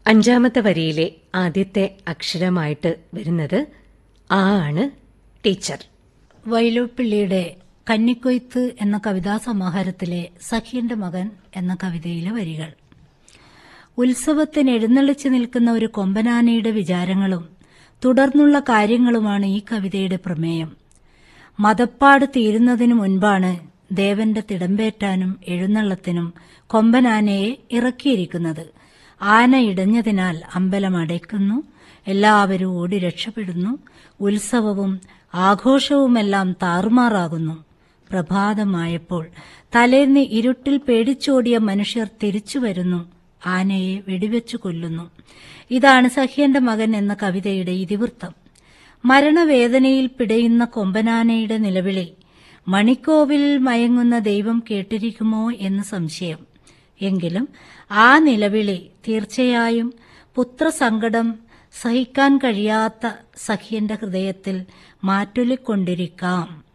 അഞ്ചാമത്തെ വരിയിലെ ആദ്യത്തെ അക്ഷരമായിട്ട് വരുന്നത് ആ ആണ് ടീച്ചർ വൈലോപ്പിള്ളിയുടെ കന്നിക്കൊയ്ത്ത് എന്ന കവിതാ സമാഹാരത്തിലെ സഖിയന്റെ മകൻ എന്ന കവിതയിലെ വരികൾ ഉത്സവത്തിന് എഴുന്നള്ളിച്ചു നിൽക്കുന്ന ഒരു കൊമ്പനാനയുടെ വിചാരങ്ങളും തുടർന്നുള്ള കാര്യങ്ങളുമാണ് ഈ കവിതയുടെ പ്രമേയം മതപ്പാട് തീരുന്നതിനു മുൻപാണ് ദേവന്റെ തിടമ്പേറ്റാനും എഴുന്നള്ളത്തിനും കൊമ്പനാനയെ ഇറക്കിയിരിക്കുന്നത് ആന ഇടഞ്ഞതിനാൽ അമ്പലം അടയ്ക്കുന്നു എല്ലാവരും ഓടി രക്ഷപ്പെടുന്നു ഉത്സവവും ആഘോഷവുമെല്ലാം താറുമാറാകുന്നു പ്രഭാതമായപ്പോൾ തലേന്ന് ഇരുട്ടിൽ പേടിച്ചോടിയ മനുഷ്യർ തിരിച്ചു വരുന്നു ആനയെ വെടിവെച്ചു കൊല്ലുന്നു ഇതാണ് സഹ്യന്റെ മകൻ എന്ന കവിതയുടെ ഇതിവൃത്തം മരണവേദനയിൽ പിടയുന്ന കൊമ്പനാനയുടെ നിലവിളി മണിക്കോവിലിൽ മയങ്ങുന്ന ദൈവം കേട്ടിരിക്കുമോ എന്ന് സംശയം എങ്കിലും ആ നിലവിളി തീർച്ചയായും പുത്രസങ്കടം സഹിക്കാൻ കഴിയാത്ത സഖ്യന്റെ ഹൃദയത്തിൽ മാറ്റൊലിക്കൊണ്ടിരിക്കാം